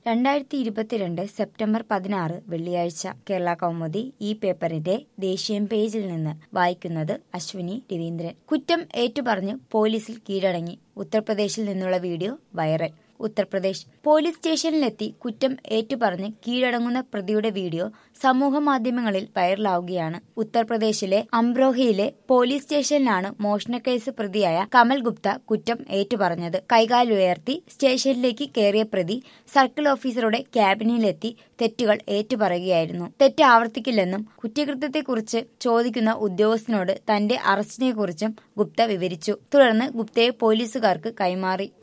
രണ്ടായിരത്തി ഇരുപത്തിരണ്ട് സെപ്റ്റംബർ പതിനാറ് വെള്ളിയാഴ്ച കേരള കൗമുദി ഈ പേപ്പറിന്റെ ദേശീയം പേജിൽ നിന്ന് വായിക്കുന്നത് അശ്വിനി രവീന്ദ്രൻ കുറ്റം ഏറ്റുപറഞ്ഞ് പോലീസിൽ കീഴടങ്ങി ഉത്തർപ്രദേശിൽ നിന്നുള്ള വീഡിയോ വൈറൽ ഉത്തർപ്രദേശ് പോലീസ് സ്റ്റേഷനിലെത്തി കുറ്റം ഏറ്റുപറഞ്ഞ് കീഴടങ്ങുന്ന പ്രതിയുടെ വീഡിയോ സമൂഹ മാധ്യമങ്ങളിൽ വൈറലാവുകയാണ് ഉത്തർപ്രദേശിലെ അംബ്രോഹയിലെ പോലീസ് സ്റ്റേഷനിലാണ് മോഷണക്കേസ് പ്രതിയായ കമൽ ഗുപ്ത കുറ്റം ഏറ്റുപറഞ്ഞത് കൈകാലുയർത്തി സ്റ്റേഷനിലേക്ക് കയറിയ പ്രതി സർക്കിൾ ഓഫീസറുടെ ക്യാബിനിലെത്തി തെറ്റുകൾ ഏറ്റുപറയുകയായിരുന്നു തെറ്റ് ആവർത്തിക്കില്ലെന്നും കുറ്റകൃത്യത്തെക്കുറിച്ച് ചോദിക്കുന്ന ഉദ്യോഗസ്ഥനോട് തന്റെ അറസ്റ്റിനെക്കുറിച്ചും ഗുപ്ത വിവരിച്ചു തുടർന്ന് ഗുപ്തയെ പോലീസുകാർക്ക് കൈമാറി